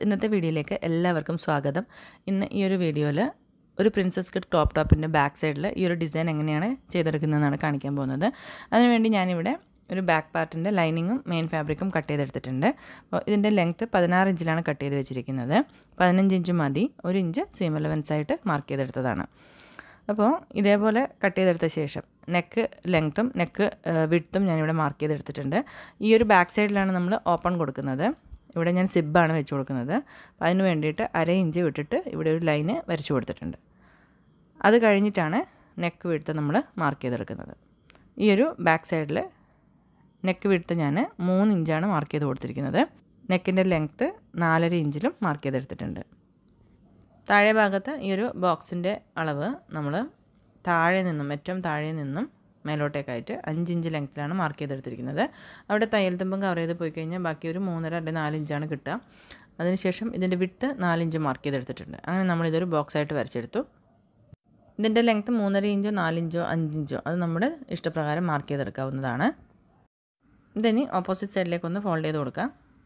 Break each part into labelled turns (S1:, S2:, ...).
S1: ഇന്നത്തെ വീഡിയോയിലേക്ക് എല്ലാവർക്കും സ്വാഗതം ഇന്ന് ഈ ഒരു വീഡിയോയിൽ ഒരു പ്രിൻസസ് കട്ട് ടോപ്പ് ടോപ്പിൻ്റെ ബാക്ക് സൈഡിൽ ഈ ഒരു ഡിസൈൻ എങ്ങനെയാണ് ചെയ്തെടുക്കുന്നതെന്നാണ് കാണിക്കാൻ പോകുന്നത് അതിനുവേണ്ടി ഞാനിവിടെ ഒരു ബാക്ക് പാർട്ടിൻ്റെ ലൈനിങ്ങും മെയിൻ ഫാബ്രിക്കും കട്ട് ചെയ്തെടുത്തിട്ടുണ്ട് അപ്പോൾ ഇതിൻ്റെ ലെങ്ത്ത് പതിനാറ് ഇഞ്ചിലാണ് കട്ട് ചെയ്ത് വെച്ചിരിക്കുന്നത് പതിനഞ്ച് ഇഞ്ച് മതി ഒരു ഇഞ്ച് സീം അലവൻസ് ആയിട്ട് മാർക്ക് ചെയ്തെടുത്തതാണ് അപ്പോൾ ഇതേപോലെ കട്ട് ചെയ്തെടുത്ത ശേഷം നെക്ക് ലെങ്ത്തും നെക്ക് വിഡ്ത്തും ഞാനിവിടെ മാർക്ക് ചെയ്തെടുത്തിട്ടുണ്ട് ഈ ഒരു ബാക്ക് സൈഡിലാണ് നമ്മൾ ഓപ്പൺ കൊടുക്കുന്നത് ഇവിടെ ഞാൻ സിബാണ് വെച്ച് കൊടുക്കുന്നത് അപ്പോൾ അതിന് വേണ്ടിയിട്ട് അര ഇഞ്ച് വിട്ടിട്ട് ഇവിടെ ഒരു ലൈന് വരച്ചു കൊടുത്തിട്ടുണ്ട് അത് കഴിഞ്ഞിട്ടാണ് നെക്ക് വിടുത്ത് നമ്മൾ മാർക്ക് ചെയ്തെടുക്കുന്നത് ഈ ഒരു ബാക്ക് സൈഡിൽ നെക്ക് വിടുത്ത് ഞാൻ മൂന്ന് ഇഞ്ചാണ് മാർക്ക് ചെയ്ത് കൊടുത്തിരിക്കുന്നത് നെക്കിൻ്റെ ലെങ്ത്ത് നാലര ഇഞ്ചിലും മാർക്ക് ചെയ്തെടുത്തിട്ടുണ്ട് താഴെ ഭാഗത്ത് ഈ ഒരു ബോക്സിൻ്റെ അളവ് നമ്മൾ താഴെ നിന്നും ഏറ്റവും താഴെ നിന്നും മേലോട്ടേക്കായിട്ട് അഞ്ച് ഇഞ്ച് ലെങ്ത്തിലാണ് മാർക്ക് ചെയ്തെടുത്തിരിക്കുന്നത് അവിടെ തയ്യൽ തുമ്പം കവർ ചെയ്ത് പോയി കഴിഞ്ഞാൽ ബാക്കി ഒരു മൂന്നര അല്ലെങ്കിൽ നാല് ഇഞ്ചാണ് കിട്ടുക അതിനുശേഷം ഇതിൻ്റെ വിട്ട് നാലിഞ്ച് മാർക്ക് ചെയ്തെടുത്തിട്ടുണ്ട് അങ്ങനെ നമ്മളിതൊരു ബോക്സായിട്ട് വരച്ചെടുത്തു ഇതിൻ്റെ ലെങ്ത്ത് മൂന്നര ഇഞ്ചോ നാലിഞ്ചോ അഞ്ചിഞ്ചോ അത് നമ്മുടെ ഇഷ്ടപ്രകാരം മാർക്ക് ചെയ്തെടുക്കാവുന്നതാണ് ഇതിനി ഓപ്പോസിറ്റ് സൈഡിലേക്ക് ഒന്ന് ഫോൾഡ് ചെയ്ത് കൊടുക്കാം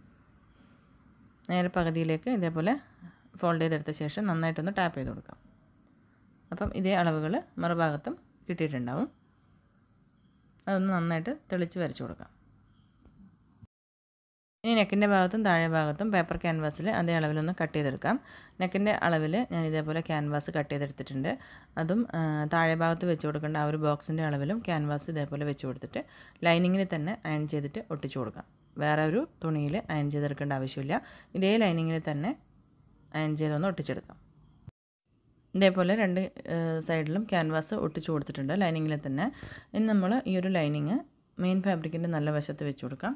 S1: നേരെ പകുതിയിലേക്ക് ഇതേപോലെ ഫോൾഡ് ചെയ്തെടുത്ത ശേഷം നന്നായിട്ടൊന്ന് ടാപ്പ് ചെയ്ത് കൊടുക്കാം അപ്പം ഇതേ അളവുകൾ മറുഭാഗത്തും കിട്ടിയിട്ടുണ്ടാവും അതൊന്ന് നന്നായിട്ട് തെളിച്ച് വരച്ചു കൊടുക്കാം ഇനി നെക്കിൻ്റെ ഭാഗത്തും താഴെ ഭാഗത്തും പേപ്പർ ക്യാൻവാസിൽ അതേ അളവിലൊന്ന് കട്ട് ചെയ്തെടുക്കാം നെക്കിൻ്റെ അളവിൽ ഞാൻ ഇതേപോലെ ക്യാൻവാസ് കട്ട് ചെയ്തെടുത്തിട്ടുണ്ട് അതും താഴെ ഭാഗത്ത് വെച്ച് കൊടുക്കേണ്ട ആ ഒരു ബോക്സിൻ്റെ അളവിലും ക്യാൻവാസ് ഇതേപോലെ വെച്ച് കൊടുത്തിട്ട് ലൈനിങ്ങിൽ തന്നെ അയൺ ചെയ്തിട്ട് ഒട്ടിച്ചു കൊടുക്കാം വേറെ ഒരു തുണിയിൽ അയൺ ചെയ്തെടുക്കേണ്ട ആവശ്യമില്ല ഇതേ ലൈനിങ്ങിൽ തന്നെ അയൺ ചെയ്തൊന്ന് ഒട്ടിച്ചെടുക്കാം ഇതേപോലെ രണ്ട് സൈഡിലും ക്യാൻവാസ് ഒട്ടിച്ചു കൊടുത്തിട്ടുണ്ട് ലൈനിങ്ങിൽ തന്നെ ഇനി നമ്മൾ ഈ ഒരു ലൈനിങ് മെയിൻ ഫാബ്രിക്കിൻ്റെ നല്ല വശത്ത് വെച്ച് കൊടുക്കാം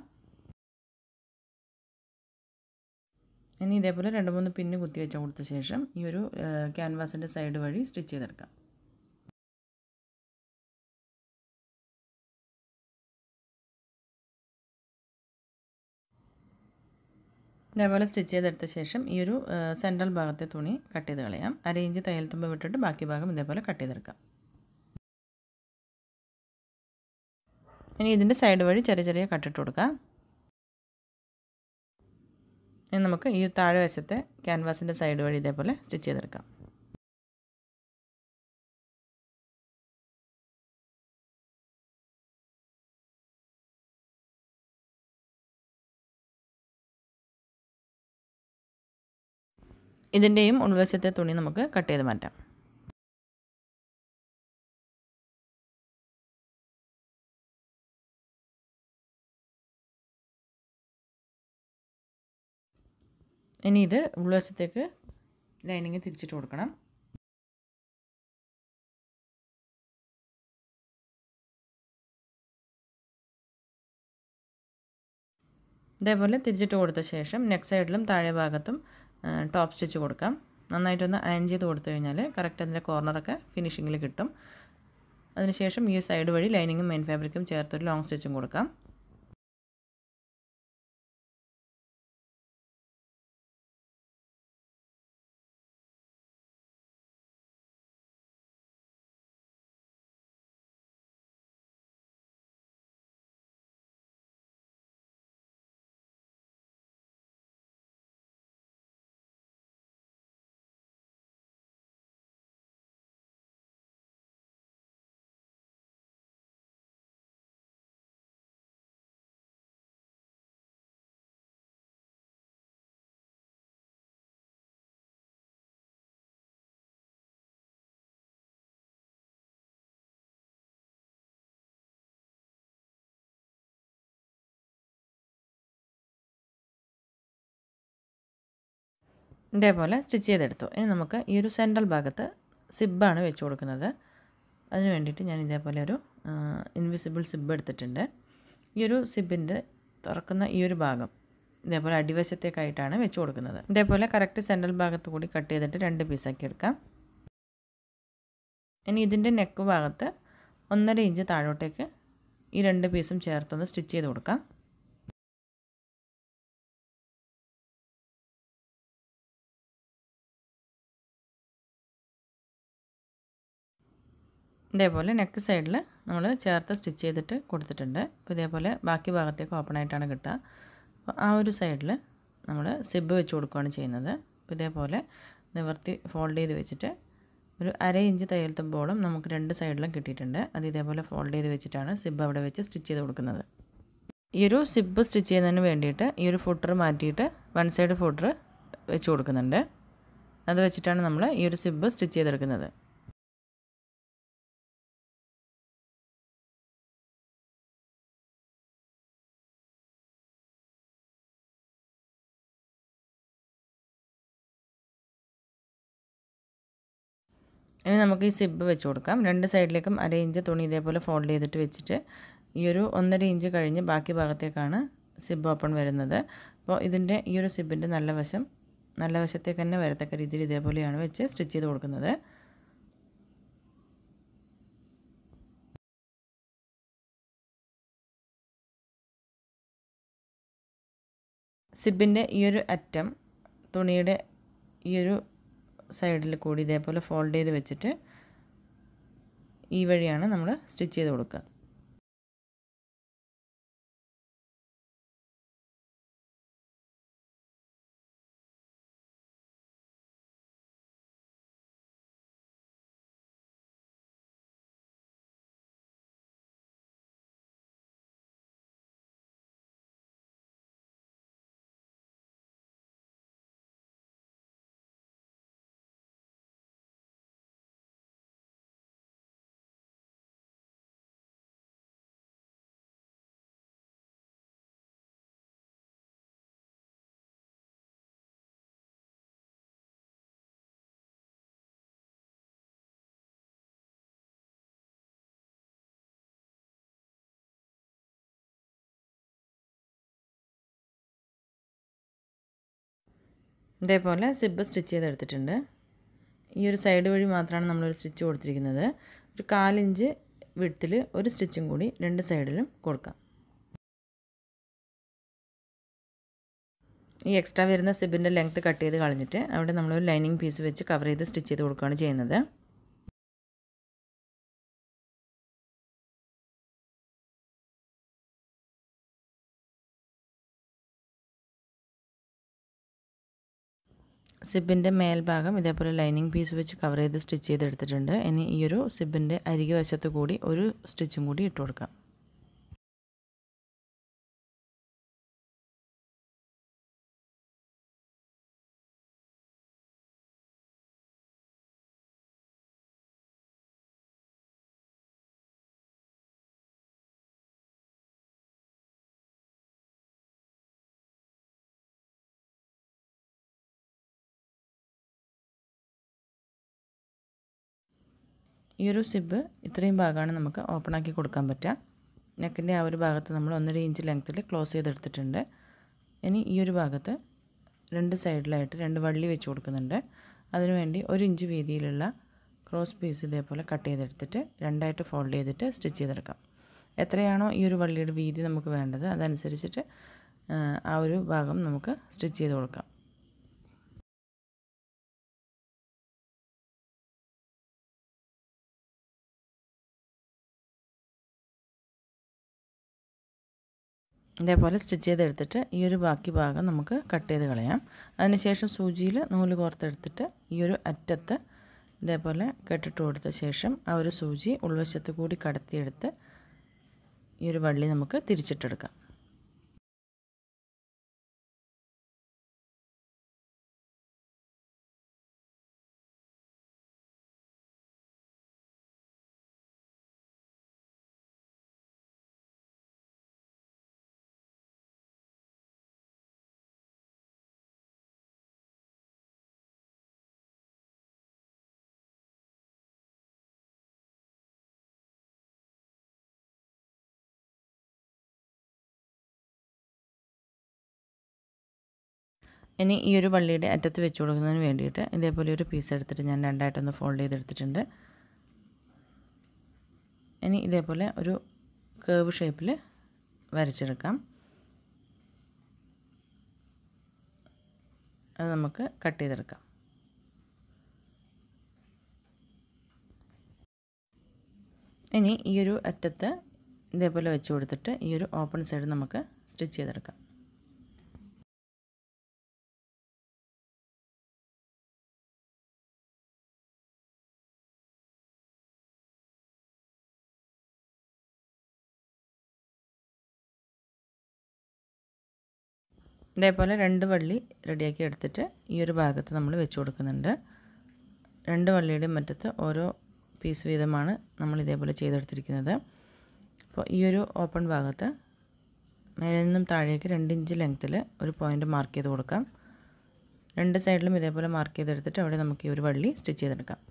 S1: ഇനി ഇതേപോലെ രണ്ട് മൂന്ന് പിന്ന് കുത്തി വെച്ച് കൊടുത്ത ശേഷം ഈ ഒരു ക്യാൻവാസിൻ്റെ സൈഡ് വഴി സ്റ്റിച്ച് ചെയ്തെടുക്കാം ഇതേപോലെ സ്റ്റിച്ച് ചെയ്തെടുത്ത ശേഷം ഈ ഒരു സെൻട്രൽ ഭാഗത്തെ തുണി കട്ട് ചെയ്ത് കളയാം അര ഇഞ്ച് തയ്യൽ തുമ്പ് വിട്ടിട്ട് ബാക്കി ഭാഗം ഇതേപോലെ കട്ട് ചെയ്തെടുക്കാം ഇനി ഇതിൻ്റെ സൈഡ് വഴി ചെറിയ ചെറിയ കട്ടിട്ട് കൊടുക്കാം ഇനി നമുക്ക് ഈ താഴെ വശത്തെ ക്യാൻവാസിൻ്റെ സൈഡ് വഴി ഇതേപോലെ സ്റ്റിച്ച് ചെയ്തെടുക്കാം ഇതിൻ്റെയും ഉൾവശത്തെ തുണി നമുക്ക് കട്ട് ചെയ്ത് മാറ്റാം ഇനി ഇത് ഉൾവശത്തേക്ക് ലൈനിങ് തിരിച്ചിട്ട് കൊടുക്കണം ഇതേപോലെ തിരിച്ചിട്ട് കൊടുത്ത ശേഷം നെക്ക് സൈഡിലും താഴെ ഭാഗത്തും ടോപ്പ് സ്റ്റിച്ച് കൊടുക്കാം നന്നായിട്ടൊന്ന് അയൺ ചെയ്ത് കൊടുത്തു കഴിഞ്ഞാൽ കറക്റ്റ് അതിൻ്റെ കോർണറൊക്കെ ഫിനിഷിങ്ങിൽ കിട്ടും അതിനുശേഷം ഈ സൈഡ് വഴി ലൈനിങ്ങും മെയിൻ ഫാബ്രിക്കും ചേർത്തൊരു ലോങ് സ്റ്റിച്ചും കൊടുക്കാം ഇതേപോലെ സ്റ്റിച്ച് ചെയ്തെടുത്തു ഇനി നമുക്ക് ഈ ഒരു സെൻട്രൽ ഭാഗത്ത് സിബാണ് വെച്ച് കൊടുക്കുന്നത് അതിന് വേണ്ടിയിട്ട് ഞാൻ ഇതേപോലെ ഒരു ഇൻവിസിബിൾ സിബ് എടുത്തിട്ടുണ്ട് ഈ ഒരു സിബിൻ്റെ തുറക്കുന്ന ഈ ഒരു ഭാഗം ഇതേപോലെ അടിവശത്തേക്കായിട്ടാണ് വെച്ച് കൊടുക്കുന്നത് ഇതേപോലെ കറക്റ്റ് സെൻട്രൽ ഭാഗത്ത് കൂടി കട്ട് ചെയ്തിട്ട് രണ്ട് പീസാക്കി എടുക്കാം ഇനി ഇതിൻ്റെ നെക്ക് ഭാഗത്ത് ഒന്നര ഇഞ്ച് താഴോട്ടേക്ക് ഈ രണ്ട് പീസും ചേർത്തൊന്ന് സ്റ്റിച്ച് ചെയ്ത് കൊടുക്കാം ഇതേപോലെ നെക്ക് സൈഡിൽ നമ്മൾ ചേർത്ത് സ്റ്റിച്ച് ചെയ്തിട്ട് കൊടുത്തിട്ടുണ്ട് അപ്പോൾ ഇതേപോലെ ബാക്കി ഭാഗത്തേക്ക് ഓപ്പൺ ആയിട്ടാണ് കിട്ടുക അപ്പോൾ ആ ഒരു സൈഡിൽ നമ്മൾ സിബ് വെച്ച് കൊടുക്കുകയാണ് ചെയ്യുന്നത് അപ്പോൾ ഇതേപോലെ നിവർത്തി ഫോൾഡ് ചെയ്ത് വെച്ചിട്ട് ഒരു അര ഇഞ്ച് തയ്യൽ തുമ്പോളം നമുക്ക് രണ്ട് സൈഡിലും കിട്ടിയിട്ടുണ്ട് അത് ഇതേപോലെ ഫോൾഡ് ചെയ്ത് വെച്ചിട്ടാണ് സിബ് അവിടെ വെച്ച് സ്റ്റിച്ച് ചെയ്ത് കൊടുക്കുന്നത് ഈ ഒരു സിബ് സ്റ്റിച്ച് ചെയ്യുന്നതിന് വേണ്ടിയിട്ട് ഈ ഒരു ഫുട്ടർ മാറ്റിയിട്ട് വൺ സൈഡ് ഫുട്ടർ വെച്ച് കൊടുക്കുന്നുണ്ട് അത് വെച്ചിട്ടാണ് നമ്മൾ ഈ ഒരു സിബ് സ്റ്റിച്ച് ചെയ്തെടുക്കുന്നത് ഇനി നമുക്ക് ഈ സിബ് വെച്ച് കൊടുക്കാം രണ്ട് സൈഡിലേക്കും അര ഇഞ്ച് തുണി ഇതേപോലെ ഫോൾഡ് ചെയ്തിട്ട് വെച്ചിട്ട് ഈ ഒരു ഒന്നര ഇഞ്ച് കഴിഞ്ഞ് ബാക്കി ഭാഗത്തേക്കാണ് സിബ് ഓപ്പൺ വരുന്നത് അപ്പോൾ ഇതിൻ്റെ ഈ ഒരു സിബിൻ്റെ നല്ല വശം നല്ല വശത്തേക്ക് തന്നെ വരത്തക്ക രീതിയിൽ ഇതേപോലെയാണ് വെച്ച് സ്റ്റിച്ച് ചെയ്ത് കൊടുക്കുന്നത് സിബിൻ്റെ ഈ ഒരു അറ്റം തുണിയുടെ ഈ ഒരു സൈഡിൽ കൂടി ഇതേപോലെ ഫോൾഡ് ചെയ്ത് വെച്ചിട്ട് ഈ വഴിയാണ് നമ്മൾ സ്റ്റിച്ച് ചെയ്ത് കൊടുക്കുക ഇതേപോലെ സിബ് സ്റ്റിച്ച് ചെയ്തെടുത്തിട്ടുണ്ട് ഈ ഒരു സൈഡ് വഴി മാത്രമാണ് നമ്മളൊരു സ്റ്റിച്ച് കൊടുത്തിരിക്കുന്നത് ഒരു കാലിഞ്ച് വിടത്തിൽ ഒരു സ്റ്റിച്ചും കൂടി രണ്ട് സൈഡിലും കൊടുക്കാം ഈ എക്സ്ട്രാ വരുന്ന സിബിൻ്റെ ലെങ്ത്ത് കട്ട് ചെയ്ത് കളഞ്ഞിട്ട് അവിടെ നമ്മളൊരു ലൈനിങ് പീസ് വെച്ച് കവർ ചെയ്ത് സ്റ്റിച്ച് ചെയ്ത് കൊടുക്കുകയാണ് ചെയ്യുന്നത് സിബിൻ്റെ മേൽഭാഗം ഇതേപോലെ ലൈനിങ് പീസ് വെച്ച് കവർ ചെയ്ത് സ്റ്റിച്ച് ചെയ്തെടുത്തിട്ടുണ്ട് ഇനി ഈ ഒരു സിബിൻ്റെ അരികെ വശത്ത് കൂടി ഒരു സ്റ്റിച്ചും കൂടി ഇട്ട് കൊടുക്കാം ഈ ഒരു സിബ് ഇത്രയും ഭാഗമാണ് നമുക്ക് ഓപ്പൺ ആക്കി കൊടുക്കാൻ പറ്റുക നെക്കിൻ്റെ ആ ഒരു ഭാഗത്ത് നമ്മൾ ഒന്നര ഇഞ്ച് ലെങ്ത്തിൽ ക്ലോസ് ചെയ്തെടുത്തിട്ടുണ്ട് ഇനി ഈ ഒരു ഭാഗത്ത് രണ്ട് സൈഡിലായിട്ട് രണ്ട് വള്ളി വെച്ച് കൊടുക്കുന്നുണ്ട് അതിനുവേണ്ടി ഒരു ഇഞ്ച് വീതിയിലുള്ള ക്രോസ് പീസ് ഇതേപോലെ കട്ട് ചെയ്തെടുത്തിട്ട് രണ്ടായിട്ട് ഫോൾഡ് ചെയ്തിട്ട് സ്റ്റിച്ച് ചെയ്തെടുക്കാം എത്രയാണോ ഈ ഒരു വള്ളിയുടെ വീതി നമുക്ക് വേണ്ടത് അതനുസരിച്ചിട്ട് ആ ഒരു ഭാഗം നമുക്ക് സ്റ്റിച്ച് ചെയ്ത് കൊടുക്കാം ഇതേപോലെ സ്റ്റിച്ച് ചെയ്തെടുത്തിട്ട് ഈ ഒരു ബാക്കി ഭാഗം നമുക്ക് കട്ട് ചെയ്ത് കളയാം അതിനുശേഷം സൂചിയിൽ നൂല് കോർത്തെടുത്തിട്ട് ഈ ഒരു അറ്റത്ത് ഇതേപോലെ കെട്ടിട്ട് കൊടുത്ത ശേഷം ആ ഒരു സൂചി ഉൾവശത്ത് കൂടി കടത്തിയെടുത്ത് ഈ ഒരു വള്ളി നമുക്ക് തിരിച്ചിട്ടെടുക്കാം ഇനി ഈ ഒരു വള്ളിയുടെ അറ്റത്ത് വെച്ച് കൊടുക്കുന്നതിന് വേണ്ടിയിട്ട് ഇതേപോലെ ഒരു പീസ് എടുത്തിട്ട് ഞാൻ രണ്ടായിട്ടൊന്ന് ഫോൾഡ് ചെയ്തെടുത്തിട്ടുണ്ട് ഇനി ഇതേപോലെ ഒരു കേവ് ഷേപ്പിൽ വരച്ചെടുക്കാം അത് നമുക്ക് കട്ട് ചെയ്തെടുക്കാം ഇനി ഈ ഒരു അറ്റത്ത് ഇതേപോലെ വെച്ച് കൊടുത്തിട്ട് ഈ ഒരു ഓപ്പൺ സൈഡ് നമുക്ക് സ്റ്റിച്ച് ചെയ്തെടുക്കാം ഇതേപോലെ രണ്ട് വള്ളി റെഡിയാക്കി എടുത്തിട്ട് ഈ ഒരു ഭാഗത്ത് നമ്മൾ വെച്ച് കൊടുക്കുന്നുണ്ട് രണ്ട് വള്ളിയുടെയും മറ്റത്ത് ഓരോ പീസ് വീതമാണ് നമ്മൾ ഇതേപോലെ ചെയ്തെടുത്തിരിക്കുന്നത് അപ്പോൾ ഈ ഒരു ഓപ്പൺ ഭാഗത്ത് മേലിൽ നിന്നും താഴേക്ക് രണ്ട് ഇഞ്ച് ലെങ്ത്തിൽ ഒരു പോയിൻ്റ് മാർക്ക് ചെയ്ത് കൊടുക്കാം രണ്ട് സൈഡിലും ഇതേപോലെ മാർക്ക് ചെയ്തെടുത്തിട്ട് അവിടെ നമുക്ക് ഈ ഒരു വള്ളി സ്റ്റിച്ച് ചെയ്തെടുക്കാം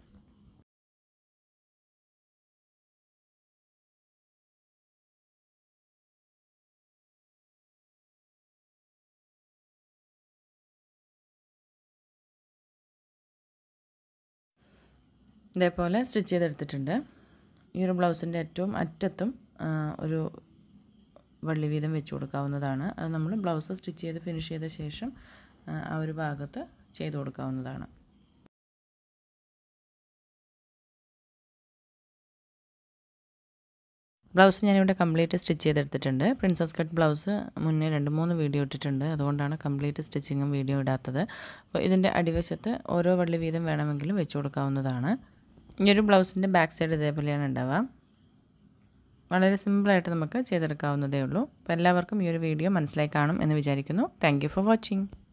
S1: ഇതേപോലെ സ്റ്റിച്ച് ചെയ്തെടുത്തിട്ടുണ്ട് ഈ ഒരു ബ്ലൗസിൻ്റെ ഏറ്റവും അറ്റത്തും ഒരു വള്ളി വീതം വെച്ച് കൊടുക്കാവുന്നതാണ് അത് നമ്മൾ ബ്ലൗസ് സ്റ്റിച്ച് ചെയ്ത് ഫിനിഷ് ചെയ്ത ശേഷം ആ ഒരു ഭാഗത്ത് ചെയ്ത് കൊടുക്കാവുന്നതാണ് ബ്ലൗസ് ഞാനിവിടെ കംപ്ലീറ്റ് സ്റ്റിച്ച് ചെയ്തെടുത്തിട്ടുണ്ട് പ്രിൻസസ് കട്ട് ബ്ലൗസ് മുന്നേ രണ്ട് മൂന്ന് വീഡിയോ ഇട്ടിട്ടുണ്ട് അതുകൊണ്ടാണ് കംപ്ലീറ്റ് സ്റ്റിച്ചിങ്ങും വീഡിയോ ഇടാത്തത് അപ്പോൾ ഇതിൻ്റെ അടിവശത്ത് ഓരോ വള്ളി വീതം വേണമെങ്കിലും വെച്ച് കൊടുക്കാവുന്നതാണ് ഈ ഒരു ബ്ലൗസിൻ്റെ ബാക്ക് സൈഡ് ഇതേപോലെയാണ് ഉണ്ടാവുക വളരെ സിമ്പിളായിട്ട് നമുക്ക് ചെയ്തെടുക്കാവുന്നതേ ഉള്ളൂ അപ്പോൾ എല്ലാവർക്കും ഈ ഒരു വീഡിയോ മനസ്സിലായി കാണും എന്ന് വിചാരിക്കുന്നു താങ്ക് ഫോർ വാച്ചിങ്